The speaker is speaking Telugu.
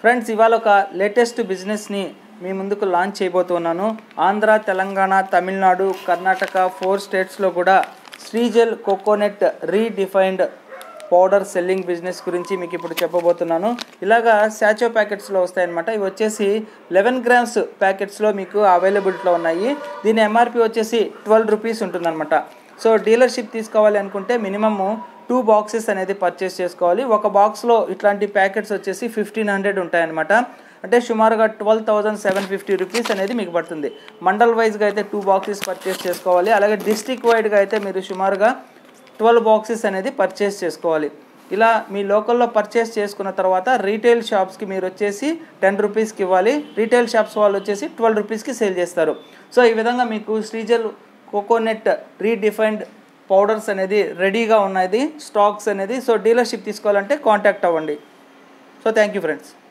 ఫ్రెండ్స్ ఇవాళ ఒక లేటెస్ట్ బిజినెస్ని మీ ముందుకు లాంచ్ చేయబోతున్నాను ఆంధ్ర తెలంగాణ తమిళనాడు కర్ణాటక ఫోర్ స్టేట్స్లో కూడా శ్రీజెల్ coconut redefined powder selling business గురించి మీకు ఇప్పుడు చెప్పబోతున్నాను ఇలాగా శాచో ప్యాకెట్స్లో వస్తాయన్నమాట ఇవి వచ్చేసి లెవెన్ గ్రామ్స్ ప్యాకెట్స్లో మీకు అవైలబిలిటీలో ఉన్నాయి దీని ఎంఆర్పి వచ్చేసి ట్వెల్వ్ రూపీస్ ఉంటుందన్నమాట సో డీలర్షిప్ తీసుకోవాలి అనుకుంటే మినిమమ్ టూ బాక్సెస్ అనేది పర్చేస్ చేసుకోవాలి ఒక బాక్స్లో ఇట్లాంటి ప్యాకెట్స్ వచ్చేసి ఫిఫ్టీన్ హండ్రెడ్ ఉంటాయన్నమాట అంటే సుమారుగా twelve thousand seven fifty rupees అనేది మీకు పడుతుంది మండల్ వైజ్గా అయితే టూ బాక్సెస్ పర్చేస్ చేసుకోవాలి అలాగే డిస్ట్రిక్ట్ వైడ్గా అయితే మీరు సుమారుగా ట్వెల్వ్ బాక్సెస్ అనేది పర్చేస్ చేసుకోవాలి ఇలా మీ లోకల్లో పర్చేస్ చేసుకున్న తర్వాత రీటైల్ షాప్స్కి మీరు వచ్చేసి టెన్ రూపీస్కి ఇవ్వాలి రీటైల్ షాప్స్ వాళ్ళు వచ్చేసి ట్వెల్వ్ రూపీస్కి సేల్ చేస్తారు సో ఈ విధంగా మీకు శ్రీజల్ కోకోనట్ రీడిఫైన్డ్ పౌడర్స్ అనేది రెడీగా ఉన్నది స్టాక్స్ అనేది సో డీలర్షిప్ తీసుకోవాలంటే కాంటాక్ట్ అవ్వండి సో థ్యాంక్ యూ ఫ్రెండ్స్